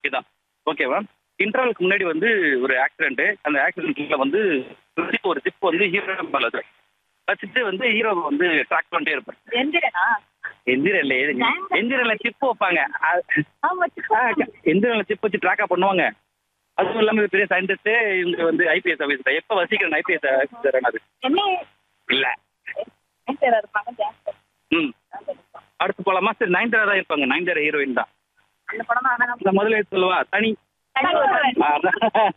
இதுதான் ஓகேவா இன்டர்வலுக்கு முன்னாடி வந்து ஒரு ஆக்சிடென்ட் அந்த ஆக்சிடென்ட்ல வந்து zip ஒரு ஜிப் வந்து ஹீரோ மேல வச்சுட்டு வந்து ஹீரோ வந்து ட்ராக் பண்ணிட்டே இருப்பார் எந்திரனா எந்திரல்ல எந்திரல்ல சிப் வைப்பாங்க அது- ஆமா எந்திரன்ல சிப் வச்சு ட்ராக்கா பண்ணுவாங்க அதுவும் இல்லாம பெரிய சயின்டிஸ்ட் இவங்க வந்து ஐபிஎஸ் ஆஃபீஸர் எப்ப வசிக்கிறேன் ஐபிஎஸ் ஆஃபீஸர் அது என்ன இல்ல ஆக்டரா இருப்பாங்க டான்ஸர் ம் அடுத்து போலாமா சரி நயன்தாரா தான் இருப்பாங்க நயன்தாரா ஹீரோயின் தான் அந்த படம் தான் அதான் இந்த முதல்ல சொல்லவா தனி ஆ, அதான்.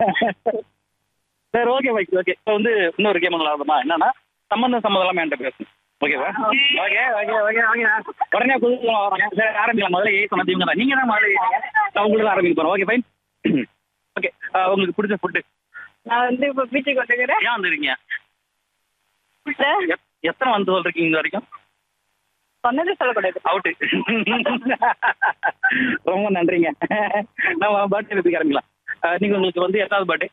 சரி ஓகே வைக் ஓகே இப்போ வந்து இன்னொரு கேம் விளாடுமா என்னன்னா சம்பந்தம் சம்மந்தம் எல்லாம் என்கிட்ட பேசணும் ஓகேவா ஓகே ஓகே ஓகே ஓகே உடனே புதுசு வராங்க சரி ஆரம்பிக்கலாம் முதல்ல ஏ சொன்னது இவங்க தான் நீங்க தான் முதல்ல நான் உங்களுக்கு தான் ஆரம்பிக்க போறோம் ஓகே ஃபைன் ஓகே உங்களுக்கு பிடிச்ச ஃபுட்டு நான் வந்து இப்போ பீச்சுக்கு வந்துக்கிறேன் ஏன் வந்துருக்கீங்க எத்- எத்தனை வந்து சொல்றீங்க இது வரைக்கும் சொன்னது சொல்லக்கூடாது அவுட்டு ரொம்ப நன்றிங்க நம்ம பர்த்டே பற்றி ஆரம்பிக்கலாம் அஹ், நீங்க உங்களுக்கு வந்து எத்தாவது பர்த்டே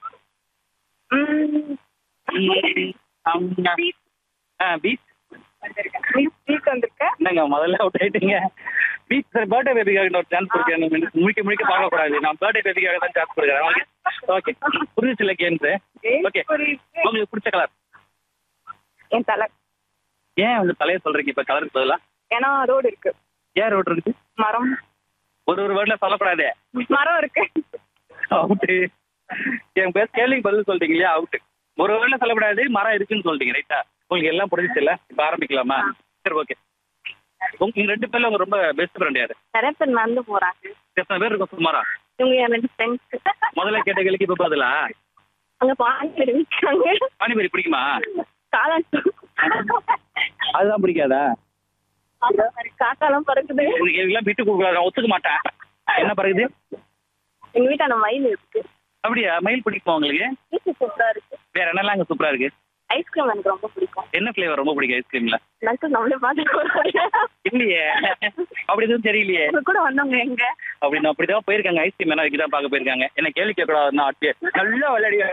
பீச் பீச் வந்திருக்கேன் என்னங்க முதல்ல அவுட் ஆயிட்டீங்க பீச் சரி பர்த்டே பேபிக்காக இன்னொரு சான்ஸ் கொடுக்கேன் முழிக்க முழிக்க பார்க்க கூடாது நான் பர்த்டே பேபிக்காக தான் சான்ஸ் கொடுக்குறேன் ஓகே ஓகே புரிஞ்சிச்சுல கேம்ஸ் ஓகே புரியுது. உங்களுக்கு பிடிச்ச கலர் என் தலை ஏன் உங்க தலையை சொல்றீங்க இப்ப கலருக்கு பதிலா ஏன்னா ரோடு இருக்கு ஏன் ரோட் இருக்கு மரம் ஒரு ஒரு வேர்ட்ல சொல்லக்கூடாதே மரம் இருக்கு அவுட்டு என் பேர் கேள்விக்கு பதில் சொல்றீங்க இல்லையா அவுட்டு ஒரு வேலை சொல்லக்கூடாது மரம் இருக்குன்னு சொல்றீங்க ரைட்டா உங்களுக்கு எல்லாம் புரிஞ்சிச்சு இல்ல இப்ப ஆரம்பிக்கலாமா சரி ஓகே உங்க ரெண்டு பேர்ல உங்க ரொம்ப பெஸ்ட் ஃப்ரெண்ட் யாரு நிறைய பேர் நடந்து போறாங்க எத்தனை பேர் இருக்கும் சுமாரா இவங்க என் ரெண்டு ஃப்ரெண்ட்ஸ் முதல்ல கேட்ட கேள்விக்கு இப்ப பதிலா அங்க பாண்டியர் இருக்காங்க பானிபூரி பிடிக்குமா காளான் அதுதான் பிடிக்காதா காக்காலாம் பறக்குது இந்த கேள்விக்கெல்லாம் விட்டு கொடுக்கூடாது நான் ஒத்துக்க மாட்டேன் என்ன பிறகுது எங்க வீட்டான மயில் இருக்கு அப்படியா மயில் பிடிக்குமா உங்களுக்கு பீச்சு சூப்பரா இருக்கு வேற என்னெல்லாம் அங்க சூப்பரா இருக்கு ஐஸ்கிரீம் எனக்கு ரொம்ப பிடிக்கும் என்ன ஃபிளேவர் ரொம்ப பிடிக்கும் ஐஸ்கிரீம்ல நட்டு நம்மளே பார்த்து இல்லையே அப்படி எதுவும் தெரியலையே உங்க கூட வந்தவங்க எங்க அப்படி நான் அப்படிதான் போயிருக்காங்க ஐஸ்கிரீம் என்ன வைக்க தான் பார்க்க போயிருக்காங்க என்ன கேள்வி கேட்கக்கூடாதுன்னா ஆட்டியே நல்லா விளையாடி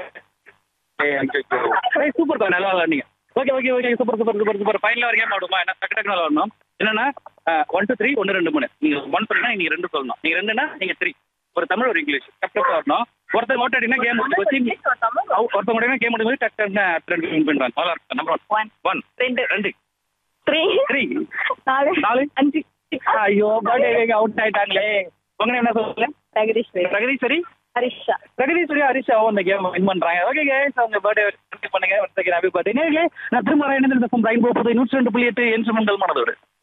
சூப்பர் பா நல்லா விளையாடுங்க okay okay okay super super super super final வரைக்கும் ஆடுமா என்ன டக்கு டக்குனு விளாடணும் என்னன்னா ஒன் டூ த்ரீ ஒன்று ரெண்டு மூணு நீங்க ஒன் சொன்னா நீங்க ரெண்டு சொல்லணும் நீங்க ரெண்டுனா நீங்க த்ரீ ஒரு தமிழ் ஒரு இங்கிலீஷ் டக்கு டக்கு வரணும் ஒருத்தர் ஓட்ட அடினா கேம் முடிச்சு போச்சு ஒருத்தவங்க உடனே கேம் முடிச்சு டக்கு டக்கு ரெண்டு வின் பண்ணுவாங்க நல்லா இருக்கும் நம்பர் ஒன் ஒன் ரெண்டு ரெண்டு த்ரீ த்ரீ நாலு நாலு அஞ்சு ஐயோ பர்த்டே அவுட் ஆயிட்டாங்களே உங்க name என்ன சொல்லுங்க ஜெகதீஸ்வரி பிரகதீஸ்வரி ஹரிஷா பிரகதீஸ்வரி ஹரிஷாவும் இந்த கேம் வின் பண்றாங்க ஓகே கேஸ் அவங்க பர்த்டே பண்ணுங்க ஹாப்பி பர்த்டே நான் திரும்ப இந்த ரெயின்போ புது நூற்றி ரெண்டு புள்ளி எட்டு என்று மண்டல் மனதோடு